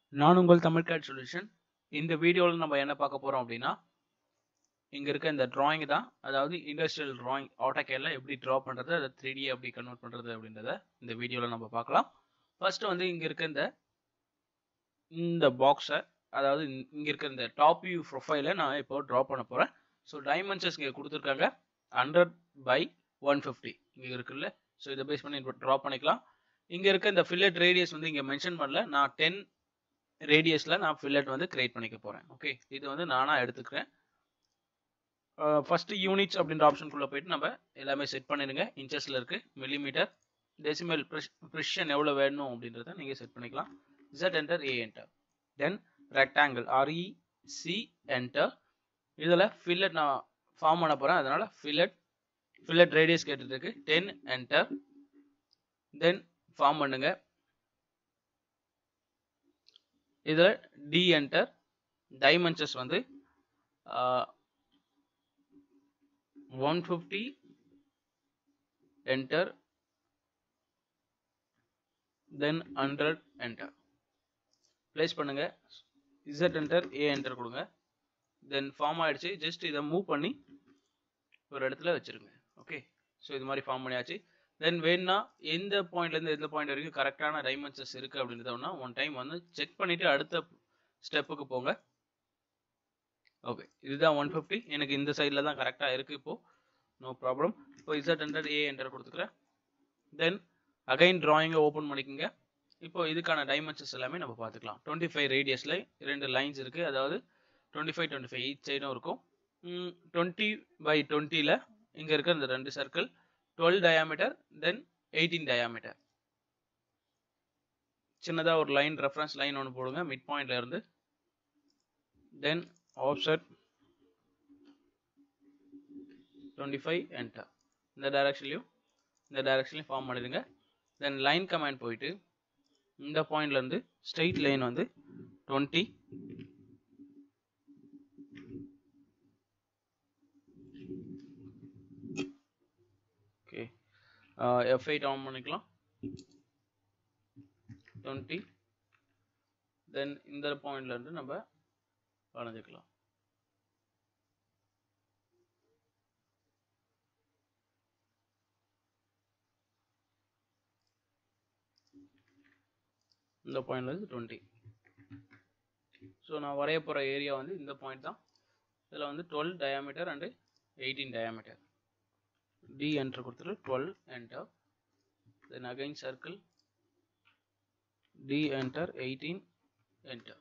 நான் உங்கள் Tamil gate solution இந்த வீடியோவில் நம்ம என்ன பார்க்க போகிறோம் அப்படின்னா இங்கே இருக்க இந்த drawing தான் அதாவது இண்டஸ்ட்ரியல் drawing ஆட்டோகேல எப்படி ட்ரா பண்ணுறது அதை த்ரீ டி எப்படி கன்வெர்ட் பண்ணுறது அப்படின்றத இந்த வீடியோவில் நம்ம பார்க்கலாம் ஃபர்ஸ்ட் வந்து இங்கே இருக்க இந்த இந்த பாக்ஸை அதாவது இங்கே இருக்க இந்த டாப் வியூ ப்ரொஃபைலை நான் இப்போ ட்ரா பண்ண போகிறேன் ஸோ டைமென்ஷன்ஸ் இங்கே கொடுத்துருக்காங்க ஹண்ட்ரட் பை ஒன் ஃபிஃப்டி இங்கே இருக்குல்ல ஸோ இதை பேஸ் பண்ணி ட்ரா பண்ணிக்கலாம் இங்கே இருக்க இந்த ஃபில்லட் ரேடியஸ் வந்து இங்கே மென்ஷன் பண்ணல நான் டென் ரேடியஸில் நான் ஃபில்லட் வந்து கிரியேட் பண்ணிக்க போகிறேன் ஓகே இது வந்து நானாக எடுத்துக்கிறேன் ஃபஸ்ட்டு யூனிட்ஸ் அப்படின்ற ஆப்ஷனுக்குள்ளே போயிட்டு நம்ம எல்லாமே செட் பண்ணிடுங்க இன்ச்சஸில் இருக்குது மில்லிமீட்டர் டெசிமல் ப்ரிஷன் எவ்வளோ வேணும் அப்படின்றத நீங்கள் செட் பண்ணிக்கலாம் Z enter A enter then rectangle REC enter இதில் ஃபில்லட் நான் ஃபார்ம் பண்ண போகிறேன் அதனால் ஃபில்லட் ஃபில்லட் ரேடியஸ் கேட்டுருக்கு டென் என்டர் தென் ஃபார்ம் பண்ணுங்க இதில் டி என்டர் டைமென்ஷன்ஸ் வந்து one fifty enter then hundred enter place பண்ணுங்க இசட் என்டர் ஏ என்டர் கொடுங்க தென் ஃபார்ம் ஆயிடுச்சு ஜஸ்ட் இதை மூவ் பண்ணி ஒரு இடத்துல வச்சிருங்க ஓகே ஸோ இது மாதிரி ஃபார்ம் பண்ணியாச்சு தென் வேணும்னா எந்த பாயிண்ட்லேருந்து எந்த பாயிண்ட் வரைக்கும் கரெக்டான டைமென்ஷன்ஸ் இருக்குது அப்படின்றத ஒன் டைம் வந்து செக் பண்ணிவிட்டு அடுத்த ஸ்டெப்புக்கு போங்க ஓகே இதுதான் ஒன் ஃபிஃப்டி எனக்கு இந்த சைடில் தான் கரெக்டாக இருக்குது இப்போது நோ ப்ராப்ளம் இப்போ இசட் ஹண்ட்ரட் ஏ என்டர் கொடுத்துக்கிறேன் தென் அகைன் ட்ராயிங்கை ஓப்பன் பண்ணிக்கோங்க இப்போ இதுக்கான டைமென்ஷன்ஸ் எல்லாமே நம்ம பார்த்துக்கலாம் டுவெண்ட்டி ஃபைவ் ரேடியஸில் ரெண்டு லைன்ஸ் இருக்குது அதாவது twenty five twenty five each சைடும் இருக்கும் டுவெண்ட்டி பை டுவெண்ட்டியில் இங்கே இருக்க இந்த ரெண்டு circle twelve diameter then eighteen diameter சின்னதாக ஒரு லைன் ரெஃபரன்ஸ் லைன் ஒன்று போடுங்க மிட் பாயிண்ட்ல இருந்து then offset twenty five enter இந்த டைரக்ஷன்லையும் இந்த டைரக்ஷன்லையும் ஃபார்ம் பண்ணிடுங்க தென் லைன் கமாண்ட் போயிட்டு இந்த பாயிண்ட்லேருந்து ஸ்ட்ரெயிட் லைன் வந்து twenty okay F eight on பண்ணிக்கலாம் டுவெண்ட்டி தென் இந்த பாயிண்ட்லேருந்து நம்ம வளைஞ்சிக்கலாம் இந்த பாயிண்ட்லேருந்து டுவெண்ட்டி ஸோ நான் வரைய போகிற ஏரியா வந்து இந்த பாயிண்ட் தான் இதில் வந்து twelve diameter and eighteen diameter D enter கொடுத்துட்டு twelve enter then again circle D enter eighteen enter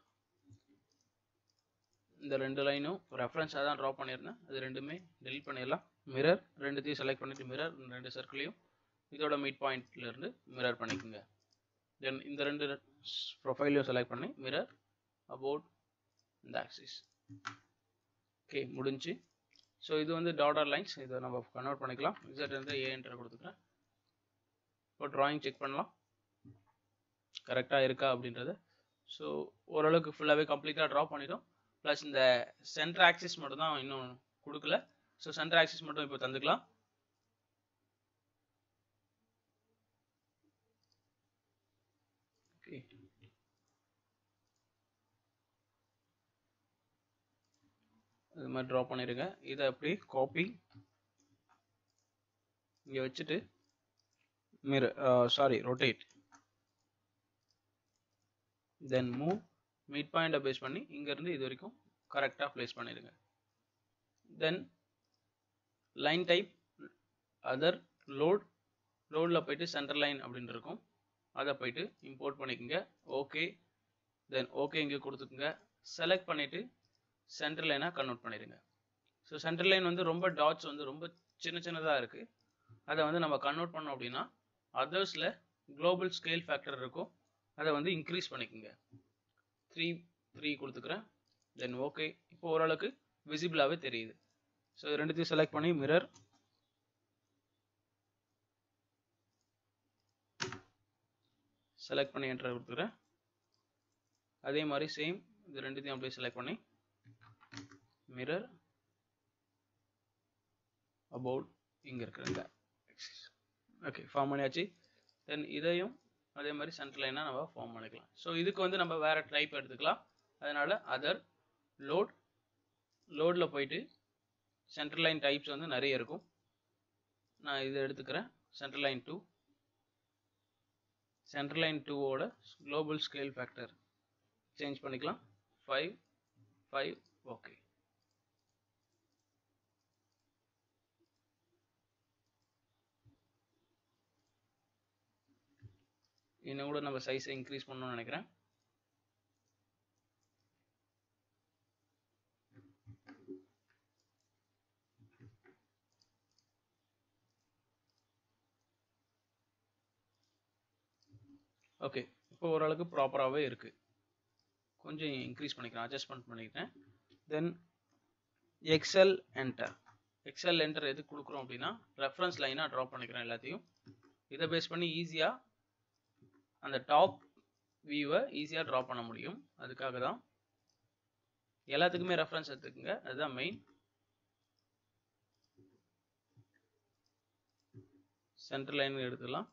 இந்த ரெண்டு லைனும் ரெஃபரன்ஸாக தான் ட்ரா பண்ணியிருந்தேன் அது ரெண்டுமே டெலிட் பண்ணிடலாம் மிரர் ரெண்டுத்தையும் செலக்ட் பண்ணிவிட்டு மிரர் ரெண்டு சர்க்கிளையும் இதோட மிட் பாயிண்ட்லேருந்து மிரர் பண்ணிக்கோங்க தென் இந்த ரெண்டு ப்ரொஃபைலையும் செலக்ட் பண்ணி மிரர் அபவுட் இந்த ஆக்சிஸ் ஓகே முடிஞ்சு ஸோ இது வந்து டாடர் லைன்ஸ் இதை நம்ம கன்வெர்ட் பண்ணிக்கலாம் இசட் வந்து ஏ என்டர் கொடுத்துக்கிறேன் இப்போ ட்ராயிங் செக் பண்ணலாம் கரெக்டாக இருக்கா அப்படின்றத ஸோ ஓரளவுக்கு ஃபுல்லாகவே கம்ப்ளீட்டாக ட்ரா பண்ணிட்டோம் ப்ளஸ் இந்த சென்டர் ஆக்சிஸ் மட்டும் தான் இன்னும் கொடுக்கல ஸோ சென்டர் ஆக்சிஸ் மட்டும் இப்போ தந்துக்கலாம் ஓகே இது மாதிரி ட்ரா பண்ணிடுங்க இதை அப்படி காப்பி இங்கே வச்சுட்டு mirror sorry rotate then move mid பாயிண்டை பேஸ் பண்ணி இங்கேருந்து இது வரைக்கும் கரெக்டாக ப்ளேஸ் பண்ணிடுங்க then line type other load லோடில் போயிட்டு சென்டர் லைன் அப்படின்னு இருக்கும் அதை போயிட்டு இம்போர்ட் பண்ணிக்கோங்க ஓகே தென் ஓகே இங்கே கொடுத்துக்குங்க செலக்ட் பண்ணிவிட்டு சென்டர் லைனாக கன்வெர்ட் பண்ணிடுங்க ஸோ சென்டர் லைன் வந்து ரொம்ப டாட்ஸ் வந்து ரொம்ப சின்ன சின்னதாக இருக்குது அதை வந்து நம்ம கன்வெர்ட் பண்ணோம் அப்படின்னா அதர்ஸில் குளோபல் ஸ்கேல் ஃபேக்டர் இருக்கும் அதை வந்து இன்க்ரீஸ் பண்ணிக்கோங்க த்ரீ த்ரீ கொடுத்துக்கிறேன் தென் ஓகே இப்போ ஓரளவுக்கு விசிபிளாகவே தெரியுது ஸோ இது ரெண்டுத்தையும் செலக்ட் பண்ணி மிரர் செலக்ட் பண்ணி என்டர் கொடுத்துக்கிறேன் அதே மாதிரி சேம் இது ரெண்டுத்தையும் அப்படியே செலக்ட் பண்ணி மிரர் அபவுட் இங்கே இருக்கிற ஓகே ஃபார்ம் பண்ணியாச்சு தென் இதையும் அதே மாதிரி சென்டர் லைனாக நம்ம ஃபார்ம் பண்ணிக்கலாம் ஸோ இதுக்கு வந்து நம்ம வேறு டைப் எடுத்துக்கலாம் அதனால் அதர் லோட் லோடில் போயிட்டு சென்டர் லைன் டைப்ஸ் வந்து நிறைய இருக்கும் நான் இதை எடுத்துக்கிறேன் center line two center line டூவோட குளோபல் ஸ்கேல் ஃபேக்டர் சேஞ்ச் பண்ணிக்கலாம் ஃபைவ் ஃபைவ் ஓகே இன்னும் கூட நம்ம சைஸை இன்க்ரீஸ் பண்ணணும்னு நினைக்கிறேன் ஓகே இப்போ ஓரளவுக்கு ப்ராப்பராகவே இருக்குது கொஞ்சம் இன்க்ரீஸ் பண்ணிக்கிறேன் அட்ஜஸ்ட்மெண்ட் பண்ணிக்கிறேன் then excel enter excel enter எது கொடுக்குறோம் அப்படின்னா ரெஃபரன்ஸ் லைனாக ட்ரா பண்ணிக்கிறேன் எல்லாத்தையும் இதை பேஸ் பண்ணி ஈஸியாக அந்த டாப் வியூவை ஈஸியாக ட்ரா பண்ண முடியும் அதுக்காக தான் எல்லாத்துக்குமே ரெஃபரன்ஸ் எடுத்துக்கோங்க அதுதான் மெயின் சென்டர் லைன் எடுத்துக்கலாம்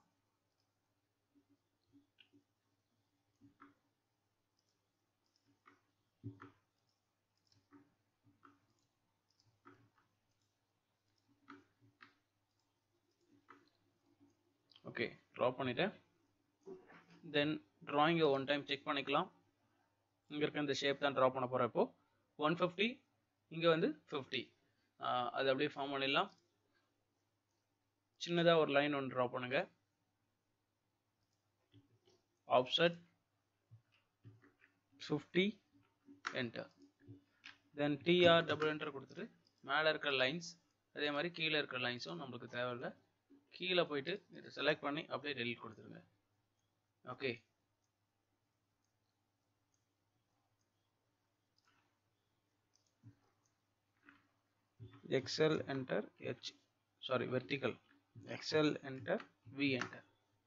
ஓகே ட்ரா பண்ணிட்டேன் தென் ட்ராயிங்கை ஒன் டைம் செக் பண்ணிக்கலாம் இங்கே இருக்க இந்த ஷேப் தான் ட்ரா பண்ண போகிறேன் இப்போ ஒன் ஃபிஃப்டி இங்கே வந்து ஃபிஃப்டி அது அப்படியே ஃபார்ம் பண்ணிடலாம் சின்னதாக ஒரு லைன் ஒன்று ட்ரா பண்ணுங்க offset fifty enter then TR double enter கொடுத்துட்டு மேலே இருக்கிற லைன்ஸ் அதே மாதிரி கீழே இருக்கிற லைன்ஸும் நம்மளுக்கு தேவையில்லை கீழே போயிட்டு இதை செலக்ட் பண்ணி அப்படியே டெலிட் கொடுத்துருங்க okay excel enter h sorry vertical excel enter v enter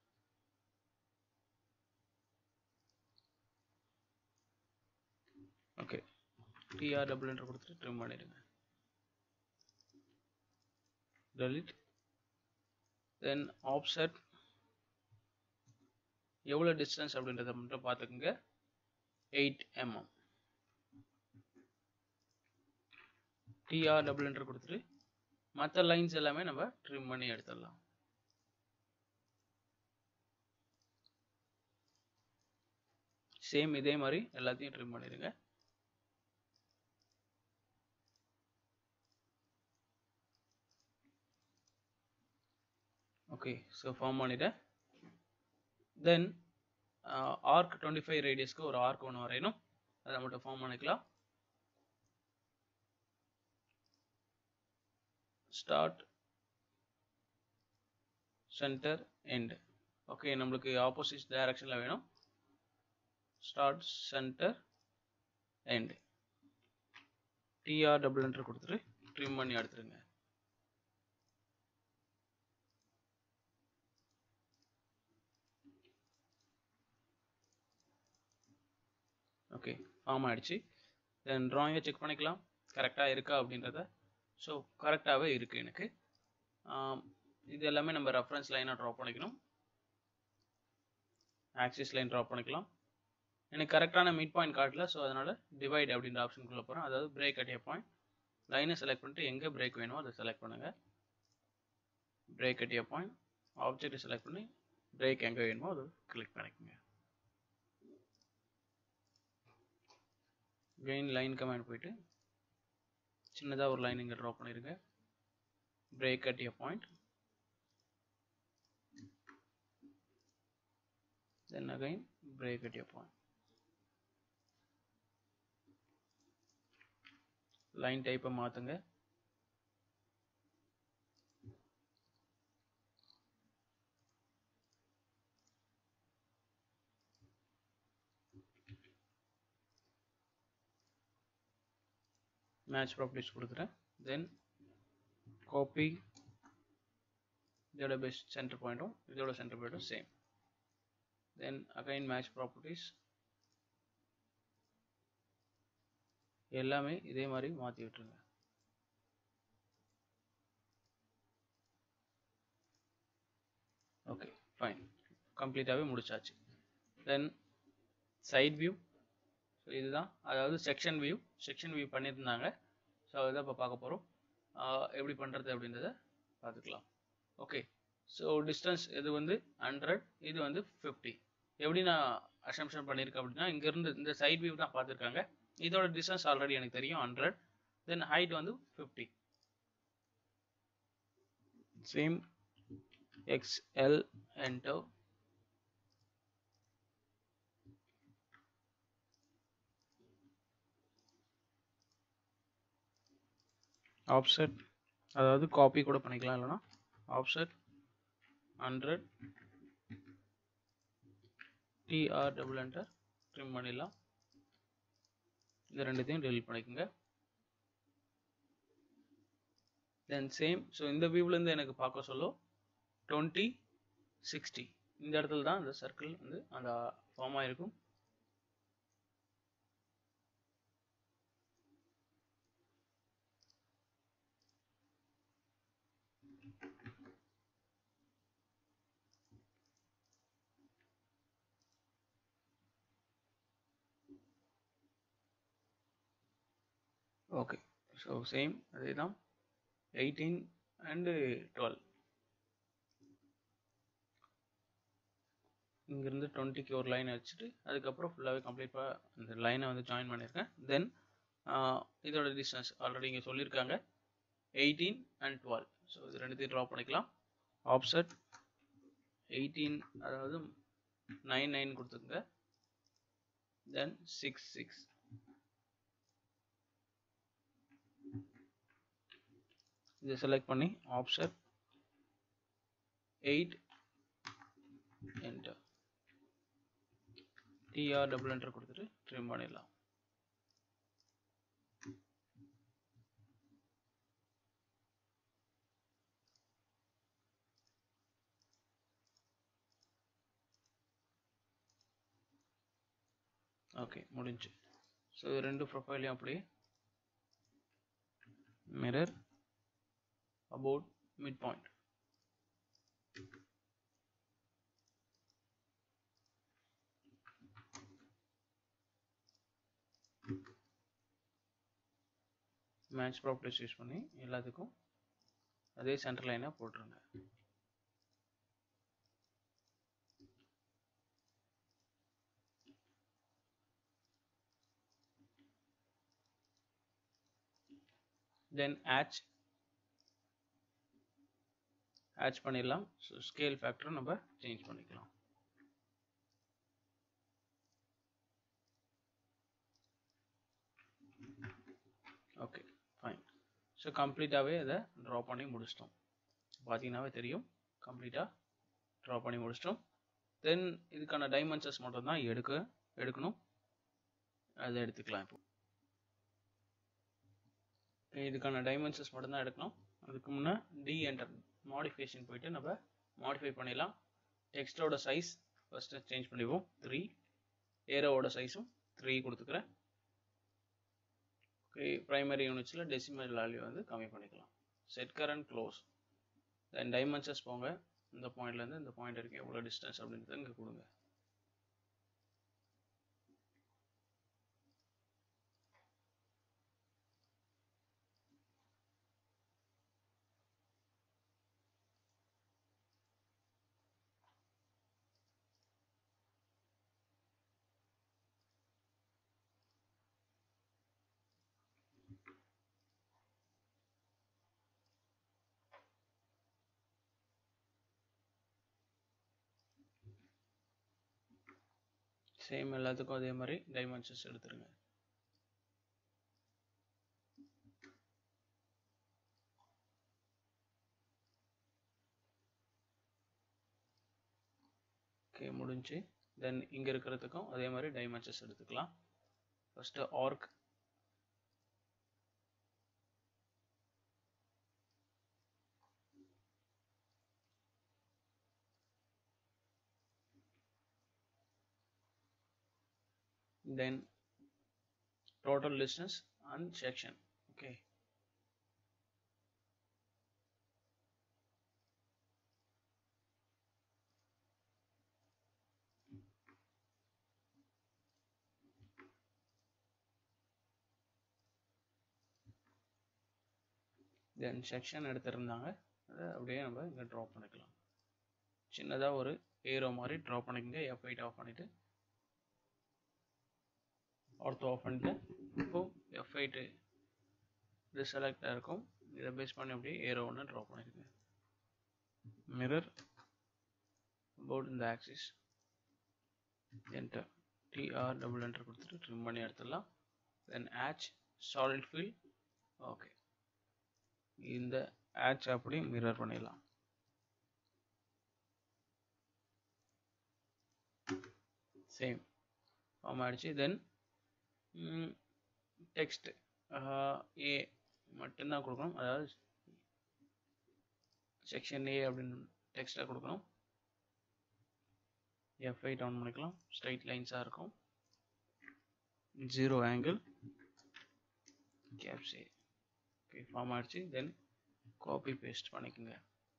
okay TR double enter கொடுத்துட்டு ட்ரிம் பண்ணிடுங்க delete தென் ஆப்செட் எவ்வளோ டிஸ்டன்ஸ் அப்படின்றத மட்டும் பார்த்துக்குங்க eight mm TR double enter கொடுத்துட்டு மற்ற லைன்ஸ் எல்லாமே நம்ம ட்ரிம் பண்ணி எடுத்துடலாம் சேம் இதே மாதிரி எல்லாத்தையும் ட்ரிம் பண்ணிடுங்க ஓகே ஸோ ஃபார்ம் பண்ணிட்டேன் தென் ஆர்க் டுவெண்ட்டி ஃபைவ் ரேடியஸ்க்கு ஒரு ஆர்க் ஒன்று வரையணும் அதை மட்டும் ஃபார்ம் பண்ணிக்கலாம் ஸ்டார்ட் சென்டர் எண்ட் ஓகே நம்மளுக்கு ஆப்போசிட் டைரக்ஷனில் வேணும் start center end TR double enter கொடுத்துட்டு ட்ரிம் பண்ணி எடுத்துருங்க ஓகே ஃபார்ம் ஆகிடுச்சு தென் ட்ராயிங்கை செக் பண்ணிக்கலாம் கரெக்டாக இருக்கா அப்படின்றத ஸோ கரெக்டாகவே இருக்குது எனக்கு இது எல்லாமே நம்ம ரெஃபரன்ஸ் லைனாக ட்ரா பண்ணிக்கணும் ஆக்சிஸ் லைன் ட்ரா பண்ணிக்கலாம் எனக்கு கரெக்டான மிட் பாயிண்ட் காட்டல ஸோ அதனால் டிவைட் அப்படின்ற ஆப்ஷனுக்குள்ளே போகிறேன் அதாவது பிரேக் அட் ஏ பாயிண்ட் லைனை செலக்ட் பண்ணிட்டு எங்கே பிரேக் வேணுமோ அதை செலக்ட் பண்ணுங்கள் பிரேக் அட் ஏ பாயிண்ட் ஆப்ஜெக்டை செலக்ட் பண்ணி பிரேக் எங்கே வேணுமோ அதை கிளிக் பண்ணிக்கோங்க கெயின் லைன் கமாண்ட் போயிட்டு சின்னதாக ஒரு லைன் இங்கே ட்ரா பண்ணிடுங்க break at a point then again break at a point line டைப்பை மாற்றுங்க மேட்ச் ப்ராப்பர்ட்டிஸ் கொடுக்குறேன் தென் காப்பி இதோட பெஸ்ட் சென்டர் பாயிண்ட்டும் இதோட சென்டர் பாயிண்ட்டும் same then again match properties எல்லாமே இதே மாதிரி மாற்றி விட்டுருங்க ஓகே ஃபைன் கம்ப்ளீட்டாகவே முடிச்சாச்சு தென் சைட் வியூ ஸோ இதுதான் அதாவது செக்ஷன் வியூ செக்ஷன் வியூ பண்ணியிருந்தாங்க ஸோ அதை இப்போ பார்க்க போகிறோம் எப்படி பண்ணுறது அப்படின்றத பார்த்துக்கலாம் ஓகே ஸோ டிஸ்டன்ஸ் இது வந்து ஹண்ட்ரட் இது வந்து ஃபிஃப்டி எப்படி நான் அசம்ஷன் பண்ணியிருக்கேன் அப்படின்னா இங்கேருந்து இந்த சைட் வியூ தான் பார்த்துருக்காங்க இதோட டிஸ்டன்ஸ் ஆல்ரெடி எனக்கு தெரியும் ஹண்ட்ரட் தென் ஹைட் வந்து fifty same XL enter offset அதாவது காப்பி கூட பண்ணிக்கலாம் இல்லைனா offset hundred TR double enter trim பண்ணிடலாம் இந்த ரெண்டுத்தையும் டெலிட் பண்ணிக்கோங்க தென் சேம் ஸோ இந்த வியூவிலேருந்து எனக்கு பார்க்க சொல்லும் டுவெண்ட்டி சிக்ஸ்டி இந்த இடத்துல தான் அந்த சர்க்கிள் வந்து அந்த ஃபார்ம் ஆகிருக்கும் ஓகே ஸோ சேம் அதே தான் எயிட்டீன் அண்டு டுவெல் இங்கேருந்து டுவெண்ட்டிக்கு ஒரு லைன் வச்சுட்டு அதுக்கப்புறம் ஃபுல்லாகவே கம்ப்ளீட்டாக இந்த லைனை வந்து ஜாயின் பண்ணியிருக்கேன் தென் இதோட டிஸ்டன்ஸ் ஆல்ரெடி இங்கே சொல்லியிருக்காங்க எயிட்டீன் அண்ட் டுவெல் ஸோ இது ரெண்டுத்தையும் ட்ரா பண்ணிக்கலாம் ஆப்செட் எயிட்டீன் அதாவது நைன் நைன் கொடுத்துருங்க தென் சிக்ஸ் சிக்ஸ் இதை செலக்ட் பண்ணி offset eight enter TR double enter கொடுத்துட்டு ட்ரிம் பண்ணிடலாம் ஓகே முடிஞ்சு ஸோ இது ரெண்டு ப்ரொஃபைலையும் அப்படியே mirror about mid point match properties use பண்ணி எல்லாத்துக்கும் அதே சென்டர் லைனாக போட்டுருங்க தென் ஆச் ஆச் பண்ணிடலாம் ஸோ ஸ்கேல் ஃபேக்டரை நம்ம சேஞ்ச் பண்ணிக்கலாம் ஓகே ஃபைன் ஸோ கம்ப்ளீட்டாகவே அதை ட்ரா பண்ணி முடிச்சிட்டோம் பார்த்தீங்கன்னாவே தெரியும் கம்ப்ளீட்டாக ட்ரா பண்ணி முடிச்சிட்டோம் தென் இதுக்கான டைமென்ஷன்ஸ் மட்டும் தான் எடுக்க எடுக்கணும் அதை எடுத்துக்கலாம் இப்போ இதுக்கான டைமென்ஷன்ஸ் மட்டும் தான் எடுக்கணும் அதுக்கு முன்னே டி என்டர் மாடிஃபிகேஷன் போயிட்டு நம்ம மாடிஃபை பண்ணிடலாம் டெக்ஸ்டோட சைஸ் ஃபஸ்ட்டு சேஞ்ச் பண்ணிடுவோம் த்ரீ ஏரோவோட சைஸும் த்ரீ கொடுத்துக்கிறேன் ஓகே ப்ரைமரி யூனிட்ஸில் டெசிமல் வேல்யூ வந்து கம்மி பண்ணிக்கலாம் set current close then dimensions போங்க இந்த பாயிண்ட்லேருந்து இந்த பாயிண்ட் வரைக்கும் எவ்வளோ டிஸ்டன்ஸ் அப்படின்றத இங்கே கொடுங்க சேம் எல்லாத்துக்கும் அதே மாதிரி டைமென்ஷன்ஸ் எடுத்துருங்க ஓகே முடிஞ்சு தென் இங்கே இருக்கிறதுக்கும் அதே மாதிரி டைமென்ஷன்ஸ் எடுத்துக்கலாம் first arc then total distance and section okay then section எடுத்திருந்தாங்க அதை அப்படியே நம்ம இங்கே ட்ரா பண்ணிக்கலாம் சின்னதாக ஒரு ஏரோ மாதிரி ட்ரா பண்ணிக்கங்க எஃப் எயிட் ஆஃப் பண்ணிவிட்டு ஆர்த்தோ ஆஃப் பண்ணிட்டு இப்போ எஃப் எயிட்டு இது செலக்டாக இருக்கும் இதை பேஸ் பண்ணி அப்படியே ஏரோ ஒன்று ட்ரா பண்ணிக்கோங்க மிரர் போர்டு இந்த axis enter TR double enter கொடுத்துட்டு ட்ரிம் பண்ணி எடுத்துடலாம் தென் ஆச் சாலிட் ஃபில் ஓகே இந்த ஆச் அப்படி மிரர் பண்ணிடலாம் சேம் ஃபார்ம் ஆகிடுச்சு தென் டெக்ஸ்ட் ஏ மட்டும்தான் கொடுக்கணும் அதாவது செக்ஷன் ஏ அப்படின்னு டெக்ஸ்ட்டாக கொடுக்கணும் எஃப் எயிட் ஆன் பண்ணிக்கலாம் ஸ்ட்ரைட் லைன்ஸாக இருக்கும் zero angle caps A okay form ஆகிடுச்சு தென் காப்பி பேஸ்ட் பண்ணிக்கோங்க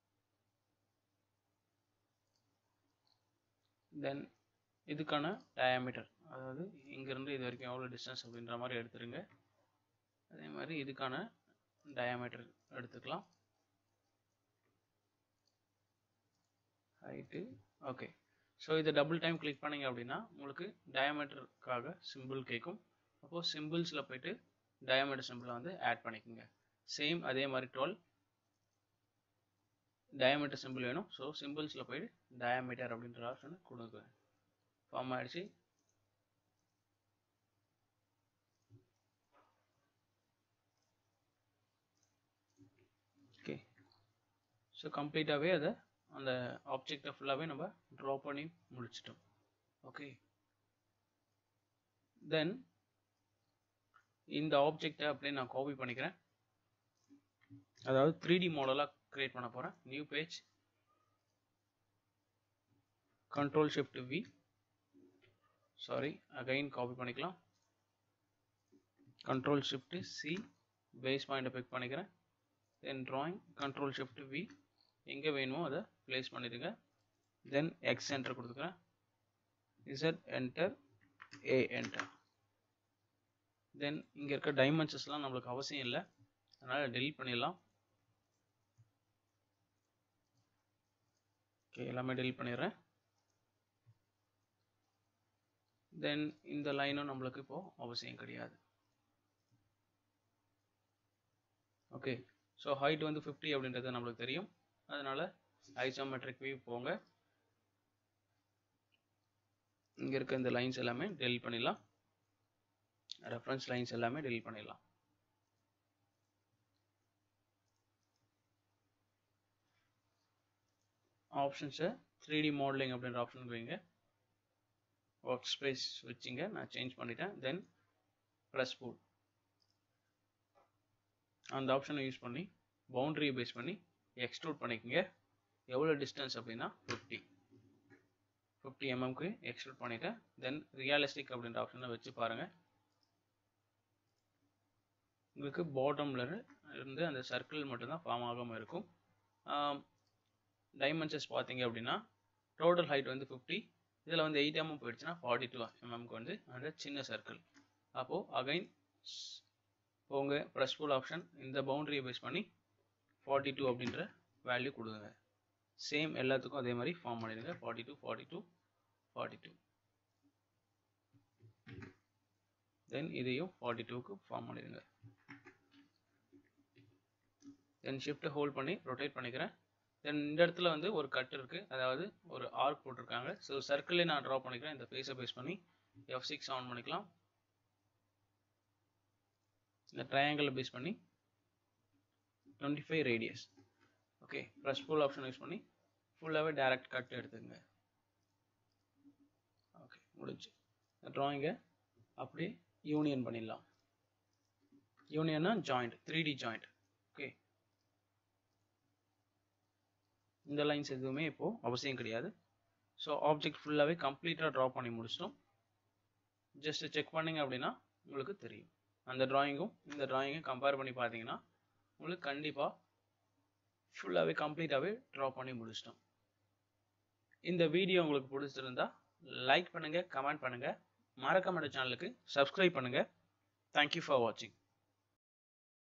தென் இதுக்கான டயாமீட்டர் அதாவது இங்கேருந்து இது வரைக்கும் எவ்வளோ டிஸ்டன்ஸ் அப்படின்ற மாதிரி எடுத்துருங்க அதே மாதிரி இதுக்கான டயாமீட்டர் எடுத்துக்கலாம் ஹைட்டு ஓகே ஸோ இதை டபுள் டைம் கிளிக் பண்ணிங்க அப்படின்னா உங்களுக்கு டயாமீட்டருக்காக சிம்பிள் கேட்கும் அப்போது சிம்பிள்ஸில் போயிட்டு டயாமீட்டர் சிம்பிளை வந்து ஆட் பண்ணிக்கோங்க சேம் அதே மாதிரி டுவெல் டயாமீட்டர் சிம்பிள் வேணும் ஸோ சிம்பிள்ஸில் போயிட்டு டயாமீட்டர் அப்படின்ற ஆப்ஷனை கொடுங்க ஃபார்ம் ஆகிடுச்சு ஓகே ஸோ கம்ப்ளீட்டாகவே அதை அந்த ஆப்ஜெக்டை ஃபுல்லாகவே நம்ம ட்ரா பண்ணி முடிச்சிட்டோம் ஓகே தென் இந்த ஆப்ஜெக்டை அப்படியே நான் காப்பி பண்ணிக்கிறேன் அதாவது த்ரீ டி மாடலாக க்ரியேட் பண்ண போகிறேன் new page control shift V sorry again copy பண்ணிக்கலாம் கண்ட்ரோல் ஷிஃப்ட் சி பேஸ் பாயிண்ட்டை பிக் பண்ணிக்கிறேன் then drawing control shift V எங்கே வேணுமோ அதை ப்ளேஸ் பண்ணிடுங்க தென் எக்ஸ் என்டர் கொடுத்துக்கிறேன் Z enter A enter then இங்கே இருக்க டைமென்ஷன்ஸ்லாம் நம்மளுக்கு அவசியம் இல்லை அதனால் டெலிட் பண்ணிடலாம் ஓகே எல்லாமே டெலிட் பண்ணிடுறேன் தென் இந்த லைனும் நம்மளுக்கு இப்போது அவசியம் கிடையாது ஓகே ஸோ ஹைட் வந்து ஃபிஃப்டி அப்படின்றது நம்மளுக்கு தெரியும் அதனால் ஐசோமெட்ரிக் வியூ போங்க இங்கே இருக்க இந்த லைன்ஸ் எல்லாமே டெலிட் பண்ணிடலாம் ரெஃபரன்ஸ் லைன்ஸ் எல்லாமே டெலிட் பண்ணிடலாம் ஆப்ஷன்ஸை த்ரீ டி மாடலிங் அப்படின்ற ஆப்ஷன் வைங்க ஒர்க் ஸ்பேஸ் வச்சுங்க நான் சேஞ்ச் பண்ணிட்டேன் தென் ப்ளஸ் போர்ட் அந்த ஆப்ஷனை யூஸ் பண்ணி பவுண்டரியை பேஸ் பண்ணி எக்ஸ்ட்ரூட் பண்ணிக்கோங்க எவ்வளோ டிஸ்டன்ஸ் அப்படின்னா ஃபிஃப்டி ஃபிஃப்டி எம்எம்க்கு எக்ஸ்ட்ரூட் பண்ணிவிட்டேன் தென் ரியலிஸ்டிக் அப்படின்ற ஆப்ஷனை வச்சு பாருங்கள் உங்களுக்கு பாட்டமில் இருந்து அந்த சர்க்கிள் மட்டும்தான் ஃபார்ம் ஆகாமல் இருக்கும் டைமென்ஷன்ஸ் பார்த்தீங்க அப்படின்னா டோட்டல் ஹைட் வந்து ஃபிஃப்டி இதில் வந்து எயிட் எம்எம் போயிடுச்சுன்னா ஃபார்ட்டி டூ எம்எம்க்கு வந்து அந்த சின்ன சர்க்கிள் அப்போது அகைன் போங்க ப்ரெஸ் ஃபுல் ஆப்ஷன் இந்த பவுண்டரியை பேஸ் பண்ணி ஃபார்ட்டி டூ அப்படின்ற வேல்யூ கொடுங்க சேம் எல்லாத்துக்கும் அதே மாதிரி ஃபார்ம் பண்ணிடுங்க forty two forty two forty two then இதையும் ஃபார்ட்டி டூக்கு ஃபார்ம் பண்ணிடுங்க தென் ஷிஃப்ட்டை ஹோல்ட் பண்ணி ரொட்டேட் பண்ணிக்கிறேன் தென் இந்த இடத்துல வந்து ஒரு கட் இருக்குது அதாவது ஒரு ஆர்க் போட்டிருக்காங்க ஸோ சர்க்கிளே நான் ட்ரா பண்ணிக்கிறேன் இந்த ஃபேஸை பேஸ் பண்ணி எஃப் சிக்ஸ் ஆன் பண்ணிக்கலாம் இந்த ட்ரையாங்கிளை பேஸ் பண்ணி twenty five radius okay press pull option use பண்ணி ஃபுல்லாகவே டேரக்ட் கட் எடுத்துங்க ஓகே முடிஞ்சு இந்த ட்ராயிங்கை அப்படியே யூனியன் பண்ணிடலாம் யூனியன்னா joint three D joint okay இந்த லைன்ஸ் எதுவுமே இப்போது அவசியம் கிடையாது ஸோ ஆப்ஜெக்ட் ஃபுல்லாகவே கம்ப்ளீட்டாக ட்ரா பண்ணி முடிச்சிட்டோம் ஜஸ்ட் செக் பண்ணிங்க அப்படின்னா உங்களுக்கு தெரியும் அந்த ட்ராயிங்கும் இந்த ட்ராயிங்கும் கம்பேர் பண்ணி பார்த்தீங்கன்னா உங்களுக்கு கண்டிப்பாக ஃபுல்லாகவே கம்ப்ளீட்டாகவே ட்ரா பண்ணி முடிச்சிட்டோம் இந்த வீடியோ உங்களுக்கு பிடிச்சிருந்தா லைக் பண்ணுங்கள் கமெண்ட் பண்ணுங்கள் மறக்காம சேனலுக்கு சப்ஸ்கிரைப் பண்ணுங்கள் தேங்க்யூ ஃபார் வாட்சிங்